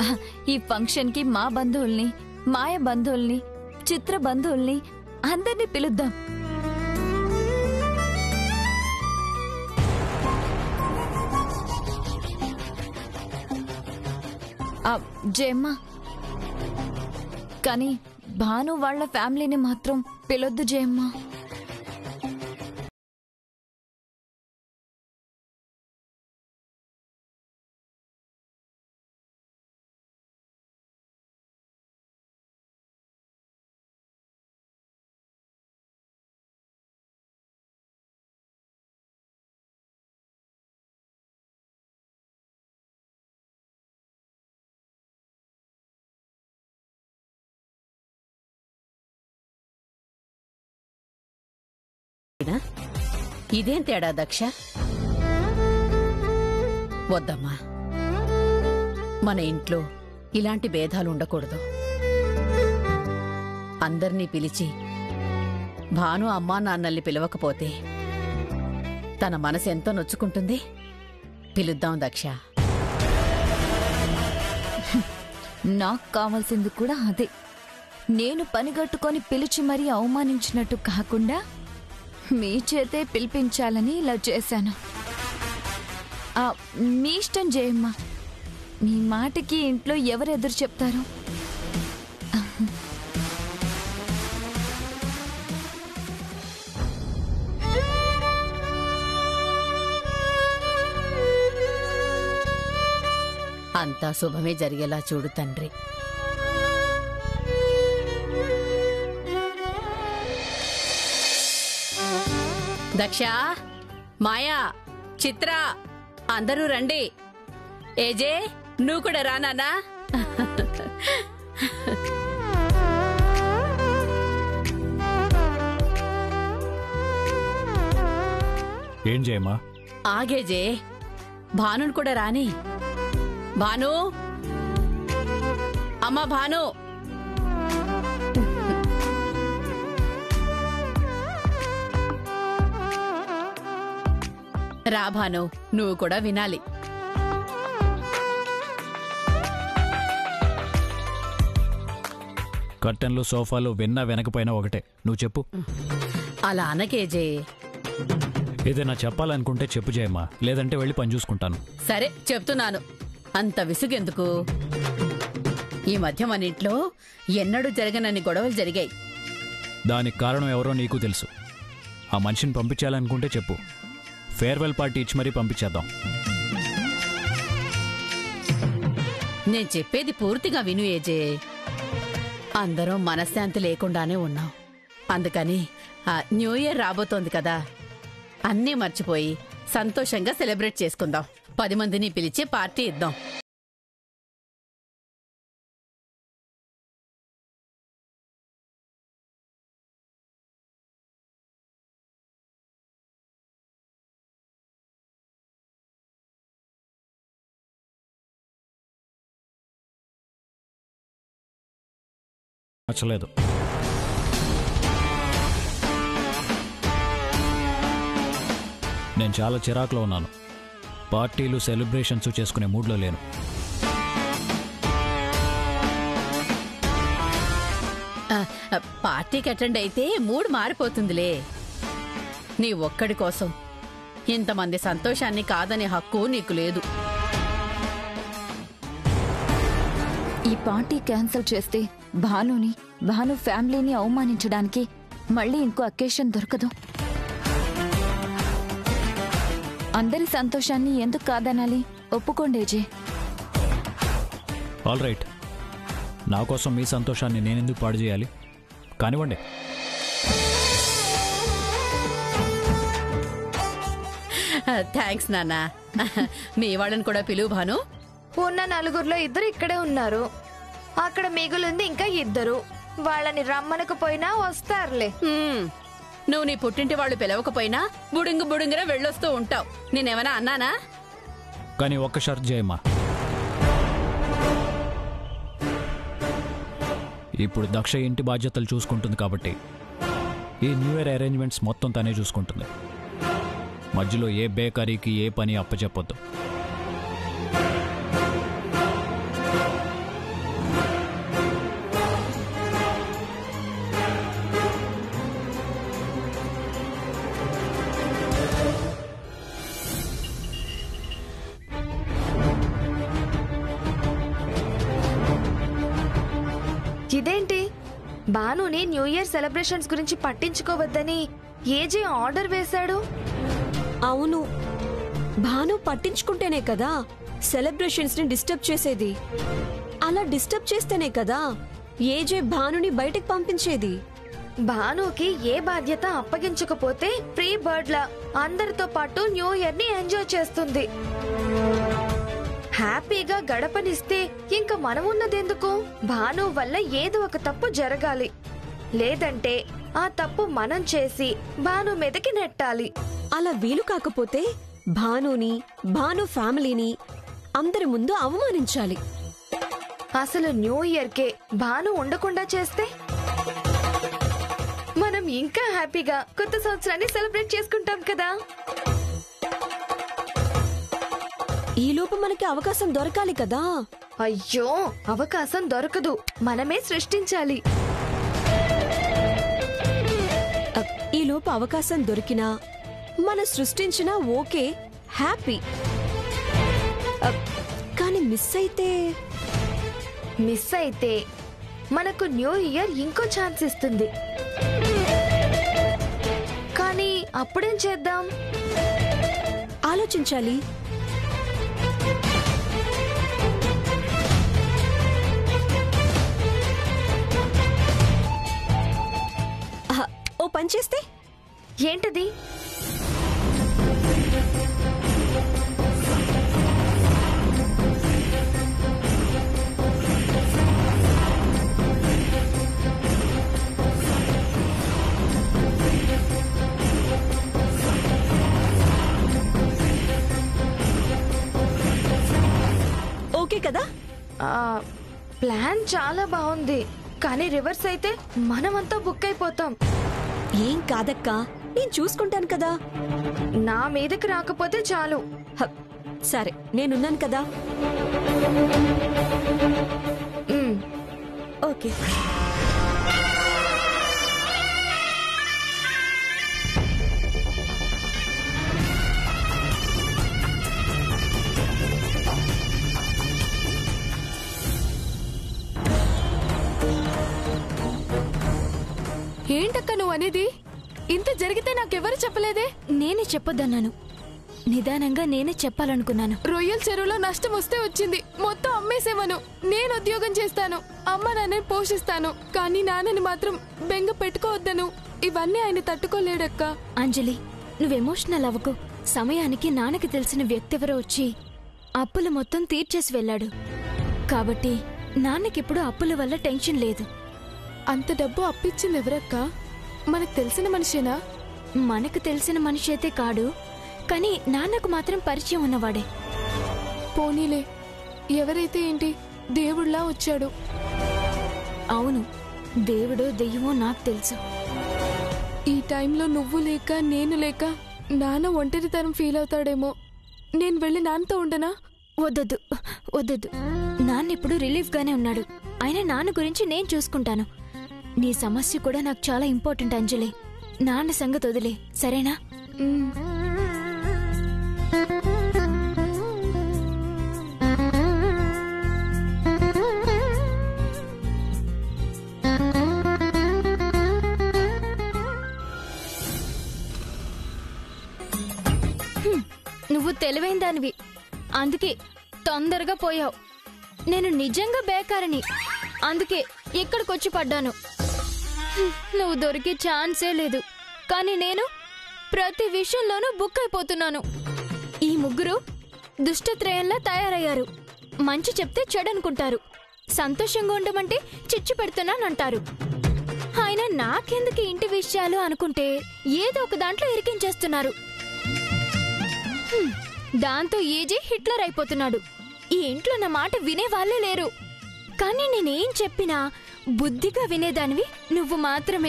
ఆహ్, ఈ ఫంక్షన్ కి మా బంధువుల్ని మాయ బంధువుల్ని చిత్ర బంధువుల్ని అందరినీ పిలుద్దాం ఆ, జయమ్మ కానీ భాను వాళ్ళ ఫ్యామిలీని మాత్రం పిలొద్దు జయమ్మ ఇదేం తేడా దక్ష వద్దమ్మా మన ఇంట్లో ఇలాంటి భేదాలు ఉండకూడదు అందర్నీ పిలిచి భాను అమ్మా నాన్నల్ని పిలవకపోతే తన మనసు ఎంతో నొచ్చుకుంటుంది పిలుద్దాం దక్ష నాకు కావాల్సింది కూడా అదే నేను పనిగట్టుకొని పిలిచి మరీ అవమానించినట్టు కాకుండా మీ చేతే పిలిపించాలని ఇలా చేశాను ఆ, మీ ఇష్టం జయమ్మ మీ మాటకి ఇంట్లో ఎవరు ఎదురు చెప్తారు అంతా శుభమే జరిగేలా చూడు తండ్రి దక్ష మాయా చిత్ర అందరూ రండి ఏజే నువ్వు కూడా రా నాన్నా ఏం చేయమ్మా ఆగేజే భానుని కూడా రాని భాను అమ్మా భాను రా భాను నువ్వు కూడా వినాలి కర్టెన్లు సోఫాలు విన్నా వెనకపోయినా ఒకటే నువ్వు చెప్పు అలా అనకేజే ఏదైనా చెప్పాలనుకుంటే చెప్పు చేయమ్మా లేదంటే వెళ్ళి పని చూసుకుంటాను సరే చెప్తున్నాను అంత విసుగెందుకు ఈ మధ్య మన ఇంట్లో ఎన్నడూ జరగనన్ని గొడవలు జరిగాయి దానికి కారణం ఎవరో నీకు తెలుసు ఆ మనిషిని పంపించాలనుకుంటే చెప్పు ఫేర్వెల్ పార్టీ ఇచ్చి మరీ పంపించేద్దాం నేను చెప్పేది పూర్తిగా విను ఏజే అందరం మనశ్శాంతి లేకుండానే ఉన్నాం అందుకని ఆ న్యూ ఇయర్ రాబోతోంది కదా అన్నీ మర్చిపోయి సంతోషంగా సెలబ్రేట్ చేసుకుందాం పది మందిని పిలిచి పార్టీ ఇద్దాం నచ్చలేదు నేను చాలా చిరాకులో ఉన్నాను పార్టీలు సెలబ్రేషన్స్ చేసుకునే మూడ్లో లేను ఆ, ఆ, పార్టీకి అటెండ్ అయితే మూడు మారిపోతుందిలే నీ ఒక్కడి కోసం ఇంతమంది సంతోషాన్ని కాదనే హక్కు నీకు లేదు ఈ పార్టీ క్యాన్సిల్ చేస్తే భానుని భాను ఫ్యామిలీని అవమానించడానికి మళ్ళీ ఇంకో అకేషన్ దొరకదు అందరి సంతోషాన్ని ఎందుకు కాదనాలి ఒప్పుకోండి ఏజే ఆల్ రైట్ నా కోసం మీ సంతోషాన్ని నేనెందుకు పాడు చేయాలి కానివ్వండి థ్యాంక్స్ నాన్న మీ వాళ్ళని కూడా పిలువు భాను ఉన్న నలుగురిలో ఇద్దరు ఇక్కడే ఉన్నారు అక్కడ మిగులుంది ఇంకా ఇద్దరు వాళ్ళని రమ్మనకపోయినా వస్తారులే హ్మ్. నువ్వు నీ పుట్టింటి వాళ్ళు పిలవకపోయినా బుడుంగు బుడుంగున వెళ్ళొస్తూ ఉంటావు నేనేమైనా అన్నానా కానీ ఒక్క షరత్ చేయమ్మా ఇప్పుడు దక్ష ఇంటి బాధ్యతలు చూసుకుంటుంది కాబట్టి ఈ న్యూ ఇయర్ అరేంజ్మెంట్స్ మొత్తం తనే చూసుకుంటుంది మధ్యలో ఏ బేకరీకి ఏ పని అప్పచెప్పొద్దు ఇదేంటి భానుని న్యూ ఇయర్ సెలబ్రేషన్స్ గురించి పట్టించుకోవద్దని ఏజే ఆర్డర్ వేశాడు అవును భాను పట్టించుకుంటేనే కదా సెలబ్రేషన్స్ ని డిస్టర్బ్ చేసేది అలా డిస్టర్బ్ చేస్తేనే కదా ఏజే భానుని బయటికి పంపించేది భానుకి ఏ బాధ్యత అప్పగించకపోతే ప్రీ బర్డ్ లా అందరితో పాటు న్యూ ఇయర్ ని ఎంజాయ్ చేస్తుంది హ్యాపీగా గడపనిస్తే ఇంక మనం ఉన్నదెందుకు భాను వల్ల ఏదో ఒక తప్పు జరగాలి లేదంటే ఆ తప్పు మనం చేసి భాను మీదకి నెట్టాలి అలా వీలు కాకపోతే భానుని భాను ఫ్యామిలీని అందరి ముందు అవమానించాలి అసలు న్యూ ఇయర్ కే భాను ఉండకుండా చేస్తే మనం ఇంకా హ్యాపీగా కొత్త సంవత్సరాన్ని సెలబ్రేట్ చేసుకుంటాం కదా ఈలోపు మనకి అవకాశం దొరకాలి కదా అయ్యో అవకాశం దొరకదు మనమే సృష్టించాలి అ, ఈలోపు అవకాశం దొరికినా మన సృష్టించిన ఓకే హ్యాపీ అ, కానీ మిస్ అయితే మిస్ అయితే మనకు న్యూ ఇయర్ ఇంకో ఛాన్స్ ఇస్తుంది కానీ అప్పుడేం చేద్దాం ఆలోచించాలి అహ, ఓ పని చేస్తే ఏంటది ఓకే కదా ఆ, ప్లాన్ చాలా బాగుంది కానీ రివర్స్ అయితే మనమంతా బుక్ అయిపోతాం ఏం కాదక్కా నేను చూసుకుంటాను కదా నా మీదకి రాకపోతే చాలు హ, సరే నేనున్నాను కదా ఉమ్, ఓకే ఏంటక్క నువ్వు అనేది ఇంత జరిగితే నాకెవరు చెప్పలేదే నేనే చెప్పొద్దన్నాను నిదానంగా నేనే చెప్పాలనుకున్నాను రొయ్యల చెరువులో నష్టం వస్తే వచ్చింది మొత్తం అమ్మేసేవను నేను ఉద్యోగం చేస్తాను అమ్మ నాన్నని పోషిస్తాను కానీ నాన్నని మాత్రం బెంగ పెట్టుకోవద్దను ఇవన్నీ ఆయన తట్టుకోలేడక్క అంజలి నువ్వు ఎమోషనల్ అవ్వకు సమయానికి నాన్నకి తెలిసిన వ్యక్తి ఎవరో వచ్చి అప్పులు మొత్తం తీర్చేసి వెళ్ళాడు కాబట్టి నాన్నకిప్పుడు అప్పుల వల్ల టెన్షన్ లేదు అంత డబ్బు అప్పిచ్చింది ఎవరక్క మనకు తెలిసిన మనిషేనా మనకు తెలిసిన మనిషి అయితే కాడు కానీ నాన్నకు మాత్రం పరిచయం ఉన్నవాడే పోనీలే ఎవరైతే ఏంటి దేవుళ్లా వచ్చాడు అవును దేవుడో దెయ్యమో నాకు తెలుసు ఈ టైంలో నువ్వు లేక నేను లేక నాన్న ఒంటరితనం ఫీల్ అవుతాడేమో నేను వెళ్ళి నాన్నతో ఉండనా వద్దొద్దు వద్దొద్దు నాన్న ఇప్పుడు రిలీఫ్ గానే ఉన్నాడు అయినా నాన్న గురించి నేను చూసుకుంటాను నీ సమస్య కూడా నాకు చాలా ఇంపార్టెంట్ అంజలి నాన్న సంగతి వదిలే సరేనా ఉమ్. నువ్వు తెలివైన దానివి అందుకే తొందరగా పోయావు నేను నిజంగా బేకారని అందుకే ఇక్కడికొచ్చి పడ్డాను హ్మ్, నువ్వు దొరికే ఛాన్సే లేదు కానీ నేను ప్రతి విషయంలోనూ బుక్ అయిపోతున్నాను ఈ ముగ్గురు దుష్టత్రయంలా తయారయ్యారు మంచి చెప్తే చెడనుకుంటారు సంతోషంగా ఉండమంటే చిచ్చు పెడుతున్నానంటారు ఆయన నాకెందుకు ఇంటి విషయాలు అనుకుంటే ఏదో ఒక దాంట్లో ఇరికించేస్తున్నారు హ్మ్, దాంతో ఏజే హిట్లర్ అయిపోతున్నాడు ఈ ఇంట్లో నా మాట వినే వాళ్ళే లేరు కానీ నేనేం చెప్పినా బుద్ధిగా వినేదానివి నువ్వు మాత్రమే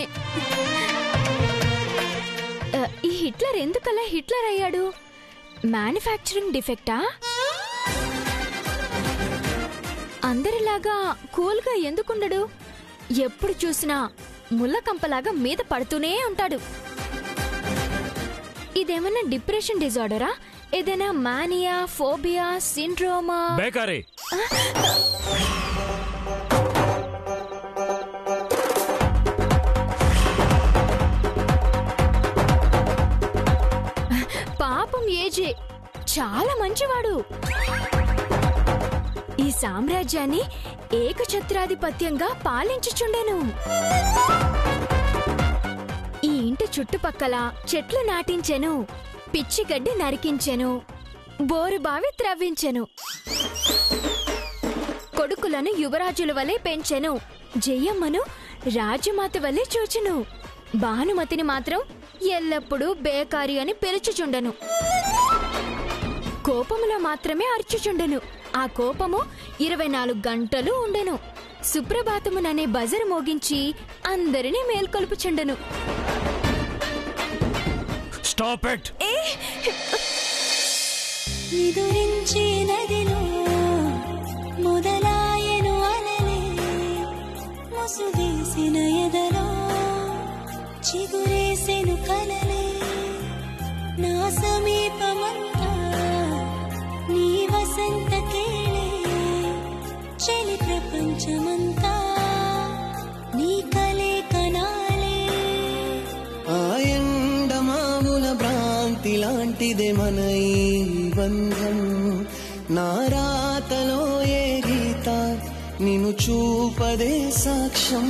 ఆ, ఈ హిట్లర్ ఎందుకలా హిట్లర్ అయ్యాడు మ్యానుఫ్యాక్చరింగ్ డిఫెక్టా అందరిలాగా కూల్గా ఎందుకుండడు ఎప్పుడు చూసినా ముళ్ళకంపలాగా మీద పడుతూనే ఉంటాడు ఇదేమన్నా డిప్రెషన్ డిజార్డరా ఏదైనా మానియా ఫోబియా సిండ్రోమా బేకారీ ఏజే చాలా మంచివాడు ఈ సామ్రాజ్యాన్ని ఏకఛత్రాధిపత్యంగా పాలించుచుండెను ఈ ఇంటి చుట్టుపక్కల చెట్లు నాటించెను పిచ్చిగడ్డి నరికించెను బోరుబావి త్రవ్వించెను కొడుకులను యువరాజుల వలె పెంచెను జయమ్మను రాజమాత వలె చూచెను భానుమతిని మాత్రం ఎల్లప్పుడూ బేకారి అని పిలుచుచుండెను కోపములో మాత్రమే అర్చుచుండెను ఆ కోపము ఇరవై నాలుగు గంటలు ఉండెను సుప్రభాతముననే బజరు మోగించి అందరినీ మేల్కొల్పుచుండెను స్టాప్ ఇట్ నిదురించే నదిలో మొదలాయను అలలే ముసుగేసిన ఎదలో చిగురేసెను కలలే నా సమీపమంతా నీ వసంత కేళే చెలి ప్రపంచమంతా నీ కలే కనాలే ఆ ఎండమావుల భ్రాంతి లాంటిదే మన ఈ బంధం నా రాతలో ఏ గీత నిన్ను చూపదే సాక్ష్యం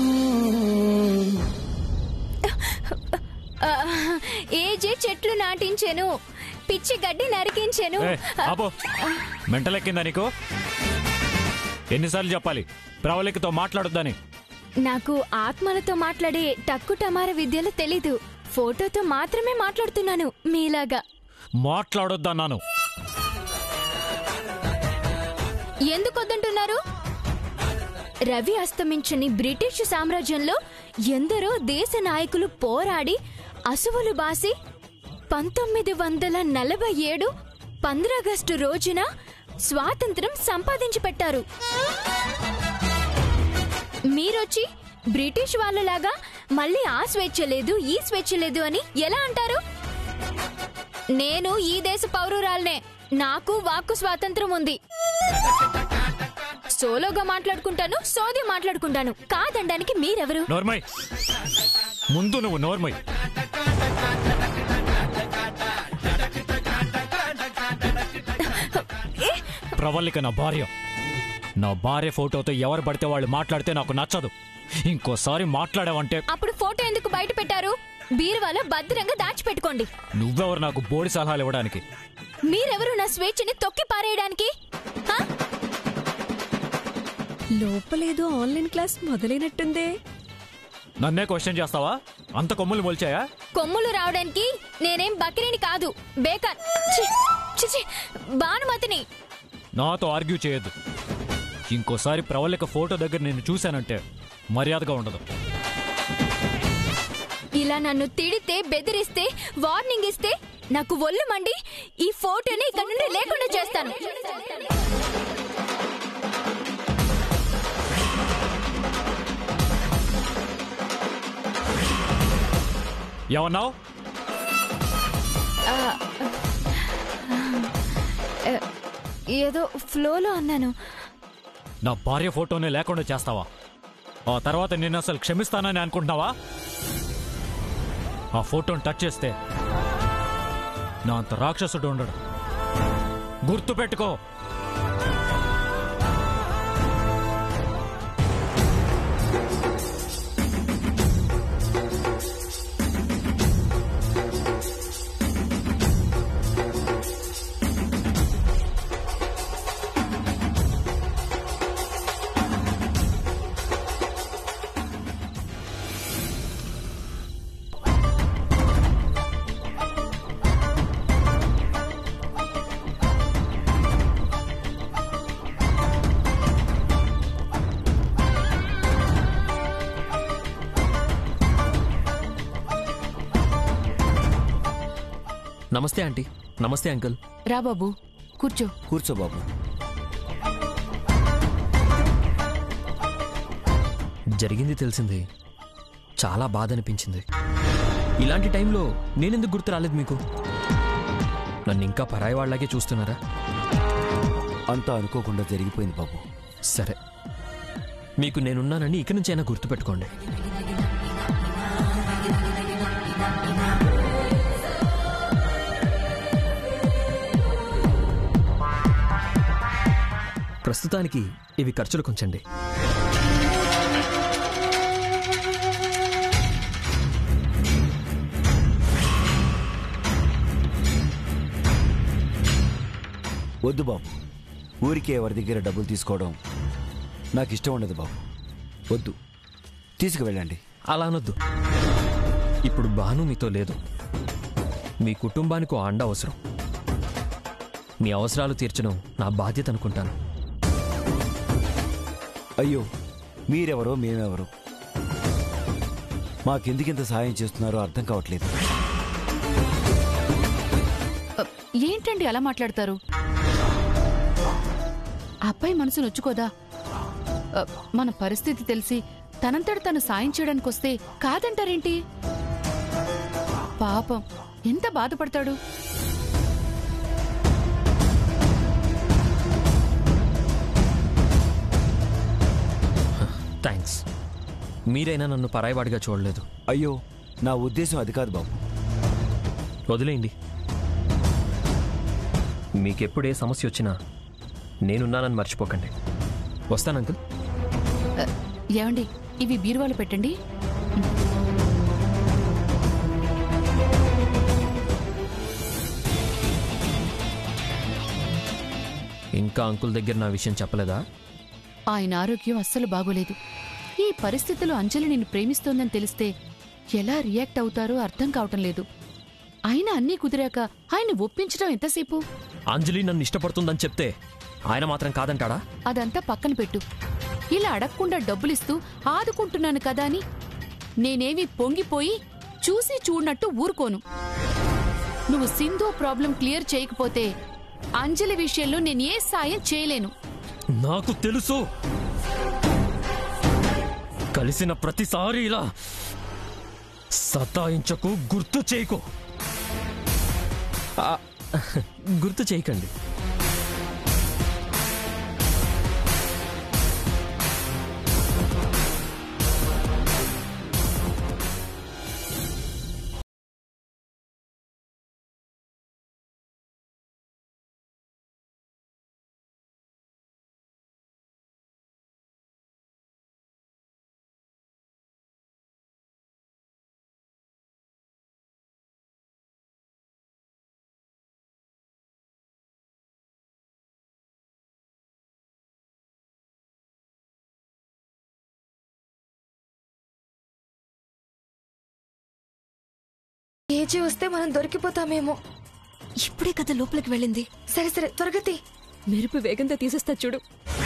ఆ, ఏజే చెట్లు నాటించెను పిచ్చి గడ్డి నరికించెను ఏ, ఆపు మెంటలెక్కిందా నీకు ఎన్నిసార్లు చెప్పాలి ప్రవళికతో మాట్లాడొద్దని నాకు ఆత్మలతో మాట్లాడే టక్కు టమార విద్యలు తెలీదు ఫోటోతో మాత్రమే మాట్లాడుతున్నాను మీలాగా మాట్లాడొద్దన్నాను ఎందుకు వద్దంటున్నారు రవి అస్తమించని బ్రిటిష్ సామ్రాజ్యంలో ఎందరో దేశ నాయకులు పోరాడి అసువులు బాసి పంతొమ్మిది వందల నలభై ఏడు పంద్రాగస్టు రోజున స్వాతంత్రం సంపాదించి పెట్టారు మీరొచ్చి బ్రిటిష్ వాళ్ళలాగా మళ్ళీ ఆ స్వేచ్ఛ లేదు ఈ స్వేచ్ఛ లేదు అని ఎలా అంటారు నేను ఈ దేశ పౌరురాల్నే నాకు వాక్కు స్వాతంత్రం ఉంది సోలోగా మాట్లాడుకుంటాను సోది మాట్లాడుకుంటాను కాదనడానికి మీరెవరు నోర్మయ్ ముందు నువ్వు నోర్మయ్ ప్రవళిక నా భార్య నా భార్య ఫోటోతో ఎవరు పడితే వాళ్ళు మాట్లాడితే నాకు నచ్చదు ఇంకోసారి మాట్లాడావంటే అప్పుడు ఫోటో ఎందుకు బయట పెట్టారు బీరువాలో భద్రంగా దాచిపెట్టుకోండి నువ్వెవరు నాకు బోడి సలహాలు ఇవ్వడానికి మీరెవరు నా స్వేచ్ఛని తొక్కి పారేయడానికి హా? లోపలేదో ఆన్లైన్ క్లాస్ మొదలైనట్టుందే నన్నే క్వశ్చన్ చేస్తావా అంత కొమ్ములు మొలిచాయా కొమ్ములు రావడానికి నేనేం బకిరీని కాదు బేకార్ ఛీ, ఛీ, ఛీ, భానుమతిని నాతో ఆర్గ్యూ చేయొద్దు ఇంకోసారి ప్రవళిక ఫోటో దగ్గర నేను చూశానంటే మర్యాదగా ఉండదు ఇలా నన్ను తిడితే బెదిరిస్తే వార్నింగ్ ఇస్తే నాకు ఒళ్ళు మండి ఈ ఫోటోని ఇక్కడ నుండి లేకుండా చేస్తాను ఏమన్నావు ఏదో ఫ్లోలో అన్నాను నా భార్య ఫోటోని లేకుండా చేస్తావా ఆ తర్వాత నేను అసలు క్షమిస్తానని అనుకుంటున్నావా ఆ ఫోటోని టచ్ చేస్తే నా అంత రాక్షసుడు ఉండడు గుర్తు పెట్టుకో నమస్తే ఆంటీ నమస్తే అంకుల్ రా బాబు కూర్చో కూర్చో బాబు జరిగింది తెలిసింది చాలా బాధ అనిపించింది ఇలాంటి టైంలో నేనెందుకు గుర్తు రాలేదు మీకు నన్ను ఇంకా పరాయి వాళ్ళలాగే చూస్తున్నారా అంతా అనుకోకుండా జరిగిపోయింది బాబు సరే మీకు నేనున్నానని ఇక నుంచైనా గుర్తుపెట్టుకోండి ప్రస్తుతానికి ఇవి ఖర్చులు కొంచండి వద్దు బాబు ఊరికే ఎవరి దగ్గర డబ్బులు తీసుకోవడం నాకు ఇష్టం ఉండదు బాబు వద్దు తీసుకువెళ్ళండి అలా అనొద్దు ఇప్పుడు బాను మీతో లేదు మీ కుటుంబానికి ఓ అండ అవసరం మీ అవసరాలు తీర్చడం నా బాధ్యత అనుకుంటాను అయ్యో మీరెవరో మేమెవరో మాకెందుకింత సాయం చేస్తున్నారో అర్థం కావట్లేదు ఏంటండి అలా మాట్లాడతారు ఆ అబ్బాయి మనసు నొచ్చుకోదా అ, మన పరిస్థితి తెలిసి తనంతట తను సాయం చేయడానికి వస్తే కాదంటారేంటి పాపం ఎంత బాధపడతాడు థ్యాంక్స్ మీరైనా నన్ను పరాయివాడిగా చూడలేదు అయ్యో నా ఉద్దేశం అది కాదు బాబు వదిలేయండి మీకెప్పుడు ఏ సమస్య వచ్చినా నేనున్నానని మర్చిపోకండి వస్తాను అంకుల్ అ, ఏమండి ఇవి బీరువాలు పెట్టండి ఇంకా అంకుల్ దగ్గర నా విషయం చెప్పలేదా ఆయన ఆరోగ్యం అస్సలు బాగోలేదు ఈ పరిస్థితిలో అంజలి నిన్ను ప్రేమిస్తోందని తెలిస్తే ఎలా రియాక్ట్ అవుతారో అర్థం కావటం లేదు అయినా అన్నీ కుదిరాక ఆయన ఒప్పించడం ఎంతసేపు అంజలి నన్ను ఇష్టపడుతుందని చెప్తే ఆయన మాత్రం కాదంటాడా అదంతా పక్కన పెట్టు ఇలా అడగకుండా డబ్బులిస్తూ ఆదుకుంటున్నాను కదా అని నేనేమి పొంగిపోయి చూసి చూడనట్టు ఊరుకోను నువ్వు సింధు ప్రాబ్లం క్లియర్ చేయకపోతే అంజలి విషయంలో నేను ఏ సాయం చేయలేను నాకు తెలుసు కలిసిన ప్రతిసారి ఇలా సతాయించకు గుర్తు చేయకు ఆ, గుర్తు చేయకండి ఏజీ వస్తే మనం దొరికిపోతామేమో ఇప్పుడే కదా లోపలికి వెళ్ళింది సరే సరే త్వరగా తీ. మెరుపు వేగంగా తీసేస్తా చూడు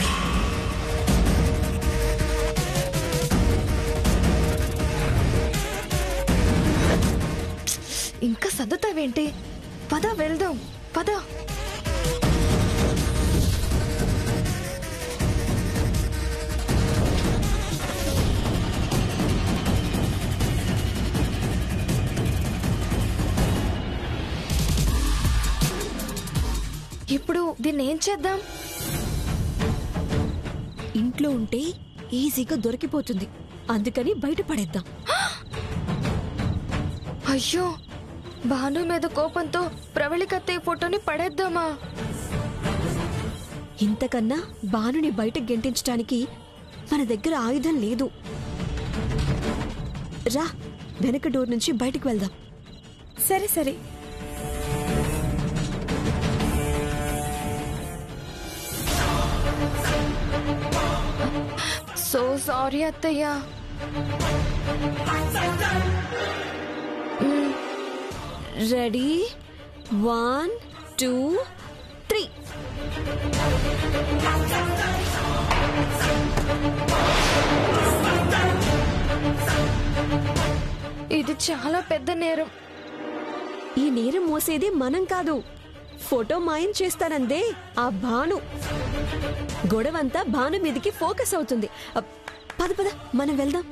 ఇంకా సర్దుతావేంటి పద వెళ్దాం పద ఇప్పుడు దీన్ని ఏం చేద్దాం ఇంట్లో ఉంటే ఈజీగా దొరికిపోతుంది అందుకని బయట పడేద్దాం అయ్యో భాను మీద కోపంతో ప్రవళికత్తయ్య ఫోటోని పడేద్దామా ఇంతకన్నా బానుని బయట గెంటించడానికి మన దగ్గర ఆయుధం లేదు రా వెనక డోర్ నుంచి బయటికి వెళ్దాం సరే సరే సో సారీ అత్తయ్య రెడీ వన్ టూ త్రీ ఇది చాలా పెద్ద నేరం ఈ నేరం మోసేది మనం కాదు ఫోటో మాయం చేస్తానందే ఆ భాను గొడవంతా భాను మీదకి ఫోకస్ అవుతుంది అ, పద పద మనం వెళ్దాం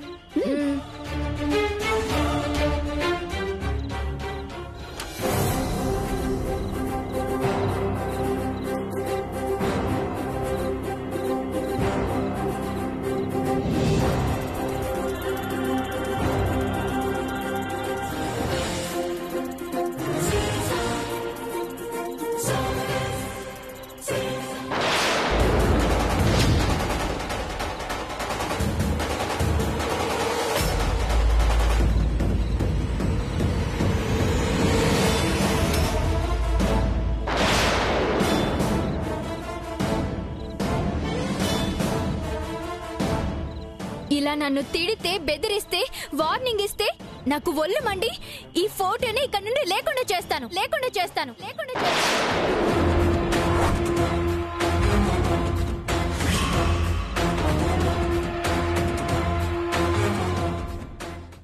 ఇలా నన్ను తిడితే బెదిరిస్తే వార్నింగ్ ఇస్తే నాకు ఒళ్ళు మండి ఈ ఫోటోని ఇక్కడ నుండి లేకుండా చేస్తాను లేకుండా చేస్తాను లేకుండా చేస్తాను